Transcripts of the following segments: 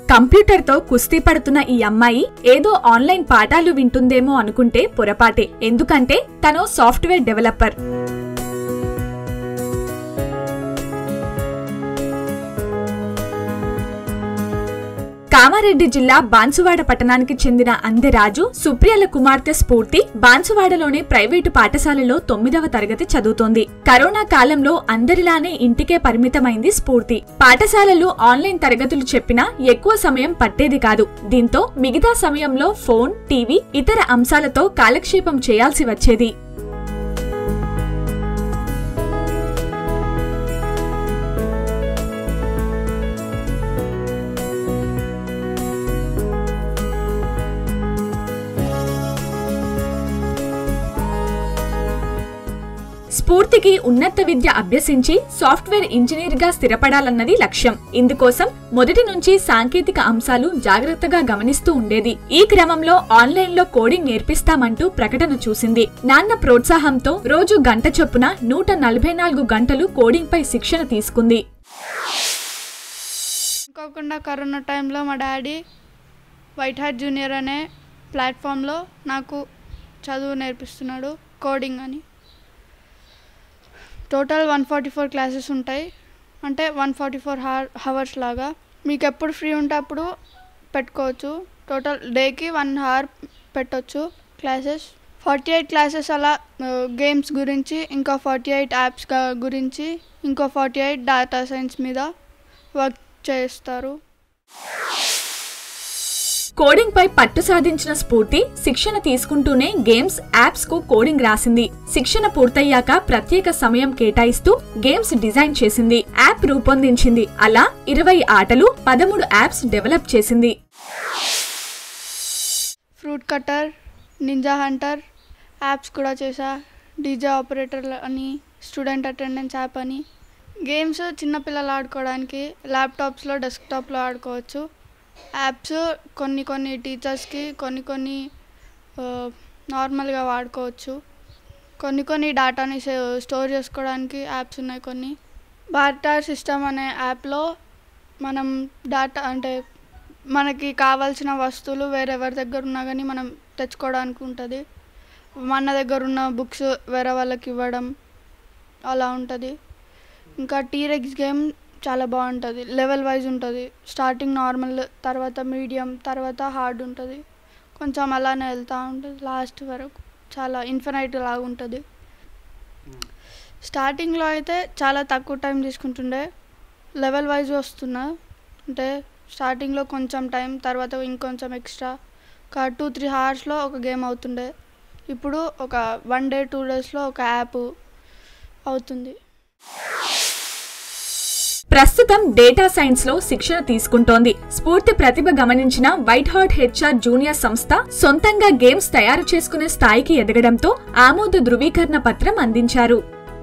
కంప్యూటర్తో కుస్తీ పడుతున్న ఈ అమ్మాయి ఏదో ఆన్లైన్ పాఠాలు వింటుందేమో అనుకుంటే పొరపాటే ఎందుకంటే తను సాఫ్ట్వేర్ డెవలపర్ కామారెడ్డి జిల్లా బాన్సువాడ పట్టణానికి చెందిన అందెరాజు సుప్రియల కుమార్తె స్ఫూర్తి బాన్సువాడలోని ప్రైవేటు పాఠశాలలో తొమ్మిదవ తరగతి చదువుతోంది కరోనా కాలంలో అందరిలానే ఇంటికే పరిమితమైంది స్ఫూర్తి పాఠశాలలు ఆన్లైన్ తరగతులు చెప్పినా ఎక్కువ సమయం పట్టేది కాదు దీంతో మిగతా సమయంలో ఫోన్ టీవీ ఇతర అంశాలతో కాలక్షేపం చేయాల్సి వచ్చేది స్ఫూర్తికి ఉన్నత విద్య అభ్యసించి సాఫ్ట్వేర్ ఇంజనీర్ గా స్థిరపడాలన్నది లక్ష్యం ఇందుకోసం మొదటి నుంచి సాంకేతిక అంశాలు జాగ్రత్తగా గమనిస్తూ ఉండేది ఈ క్రమంలో ఆన్లైన్ లో కోడింగ్ నేర్పిస్తామంటూ ప్రకటన చూసింది నాన్న ప్రోత్సాహంతో రోజు గంట చొప్పున నూట నలభై నాలుగు గంటలు కోడింగ్ పై శిక్షణ తీసుకుంది అనుకోకుండా కరోనా టైంలో మా డాడీ వైట్ హార్ట్ జూనియర్ అనే ప్లాట్ఫామ్లో నాకు చదువు నేర్పిస్తున్నాడు కోడింగ్ అని total one forty four classes ఉంటాయి అంటే వన్ ఫార్టీ ఫోర్ హవర్స్ లాగా మీకు ఎప్పుడు ఫ్రీ ఉంటే అప్పుడు పెట్టుకోవచ్చు టోటల్ డేకి వన్ అవర్ పెట్టొచ్చు క్లాసెస్ ఫార్టీ ఎయిట్ క్లాసెస్ అలా గేమ్స్ గురించి ఇంకా ఫార్టీ ఎయిట్ యాప్స్ గురించి ఇంకో ఫార్టీ ఎయిట్ డేటా సైన్స్ మీద వర్క్ చేస్తారు కోడింగ్ పై పట్టు సాధించిన స్ఫూర్తి శిక్షణ తీసుకుంటూనే గేమ్స్ యాప్స్ కు కోడింగ్ రాసింది శిక్షణ పూర్తయ్యాక ప్రత్యేక సమయం కేటాయిస్తూ గేమ్స్ డిజైన్ చేసింది యాప్ రూపొందించింది అలా ఇరవై ఆటలు పదమూడు యాప్స్ డెవలప్ చేసింది fruit cutter ninja hunter apps కూడా చేసా డీజే ఆపరేటర్ అని స్టూడెంట్ అటెండెన్స్ యాప్ అని గేమ్స్ చిన్నపిల్లలు ఆడుకోవడానికి ల్యాప్టాప్స్లో డెస్క్టాప్లో ఆడుకోవచ్చు యాప్స్ కొన్ని కొన్ని టీచర్స్కి కొన్ని కొన్ని నార్మల్గా వాడుకోవచ్చు కొన్ని కొన్ని డేటాని స్టోర్ చేసుకోవడానికి యాప్స్ ఉన్నాయి కొన్ని బార్టార్ సిస్టమ్ అనే యాప్లో మనం డేటా అంటే మనకి కావాల్సిన వస్తువులు వేరెవరి దగ్గర ఉన్నా కానీ మనం తెచ్చుకోవడానికి ఉంటుంది మన దగ్గర ఉన్న బుక్స్ వేరే వాళ్ళకి ఇవ్వడం అలా ఉంటుంది ఇంకా టీరెక్స్ గేమ్ చాలా బాగుంటుంది లెవెల్ వైజ్ ఉంటుంది స్టార్టింగ్ నార్మల్ తర్వాత మీడియం తర్వాత హార్డ్ ఉంటుంది కొంచెం అలానే వెళ్తూ ఉంటుంది లాస్ట్ వరకు చాలా ఇన్ఫినైట్ లాగా ఉంటుంది స్టార్టింగ్లో అయితే చాలా తక్కువ టైం తీసుకుంటుండే లెవెల్ వైజ్ వస్తున్నా అంటే స్టార్టింగ్లో కొంచెం టైం తర్వాత ఇంకొంచెం ఎక్స్ట్రా ఒక టూ త్రీ అవర్స్లో ఒక గేమ్ అవుతుండే ఇప్పుడు ఒక వన్ డే టూ డేస్లో ఒక యాప్ అవుతుంది ప్రస్తుతం డేటా సైన్స్ లో శిక్షణ తీసుకుంటోంది స్ఫూర్తి ప్రతిభ గమనించిన వైట్ హార్ట్ హెచ్ఆర్ జూనియర్ సంస్థ సొంతంగా గేమ్స్ తయారు చేసుకునే స్థాయికి ఎదగడంతో ఆమోద ధృవీకరణ పత్రం అందించారు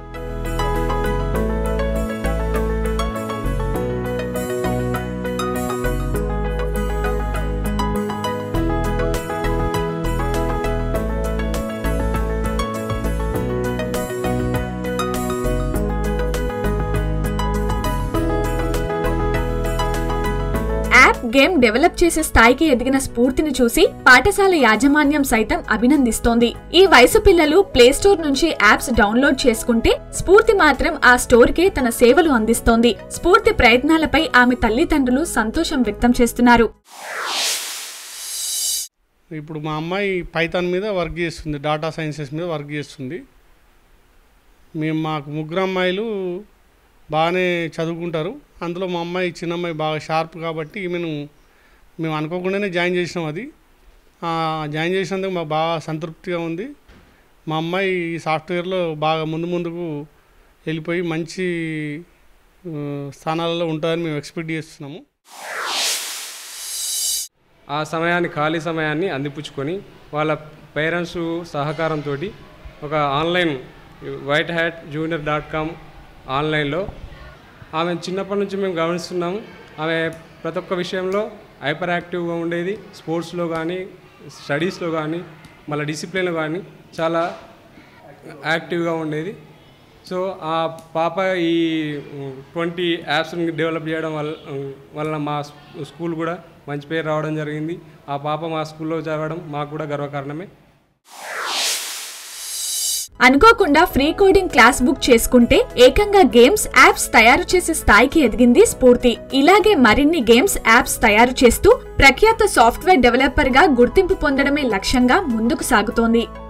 యాప్ గేమ్ డెవలప్ చేసే స్థాయికి ఎదిగిన స్ఫూర్తిని చూసి పాఠశాల యాజమాన్యం సైతం అభినందిస్తోంది ఈ వయసు పిల్లలు ప్లే స్టోర్ నుంచి యాప్స్ డౌన్లోడ్ చేసుకుంటే స్ఫూర్తి మాత్రం ఆ స్టోర్ కే తన సేవలు అందిస్తోంది స్ఫూర్తి ప్రయత్నాలపై ఆమె తల్లిదండ్రులు సంతోషం వ్యక్తం చేస్తున్నారు ఇప్పుడు మా అమ్మాయి పైథాన్ మీద వర్క్ చేస్తుంది డాటా సైన్సెస్ మీద వర్క్ చేస్తుంది మేము మాకు ముగ్గురు అమ్మాయిలు బాగానే చదువుకుంటారు అందులో మా అమ్మాయి చిన్న అమ్మాయి బాగా షార్ప్ కాబట్టి ఈమెను మేము అనుకోకుండానే జాయిన్ చేసినాం అది ఆ, జాయిన్ చేసినందుకు మాకు బాగా సంతృప్తిగా ఉంది మా అమ్మాయి ఈ సాఫ్ట్వేర్లో బాగా ముందు ముందుకు వెళ్ళిపోయి మంచి ఆ, స్థానాలలో ఉంటుందని మేము ఎక్స్పెక్ట్ చేస్తున్నాము ఆ సమయాన్ని ఖాళీ సమయాన్ని అందిపుచ్చుకొని వాళ్ళ పేరెంట్స్ సహకారంతో ఒక online white hat junior dot com ఆన్లైన్లో ఆమె చిన్నప్పటి నుంచి మేము గమనిస్తున్నాము ఆమె ప్రతి ఒక్క విషయంలో హైపర్ యాక్టివ్గా ఉండేది స్పోర్ట్స్లో కానీ స్టడీస్లో కానీ మళ్ళీ డిసిప్లిన్లో కానీ చాలా యాక్టివ్గా ఉండేది సో ఆ పాప ఈ ట్వంటీ యాప్స్ని డెవలప్ చేయడం వల్ల వల్ల మా స్కూల్ కూడా మంచి పేరు రావడం జరిగింది ఆ పాప మా స్కూల్లో చదవడం మాకు కూడా గర్వకారణమే అనుకోకుండా ఫ్రీ కోడింగ్ క్లాస్ బుక్ చేసుకుంటే ఏకంగా గేమ్స్ యాప్స్ తయారు చేసే స్థాయికి ఎదిగింది స్ఫూర్తి ఇలాగే మరిన్ని గేమ్స్ యాప్స్ తయారు చేస్తూ ప్రఖ్యాత సాఫ్ట్వేర్ డెవలపర్ గా గుర్తింపు పొందడమే లక్ష్యంగా ముందుకు సాగుతోంది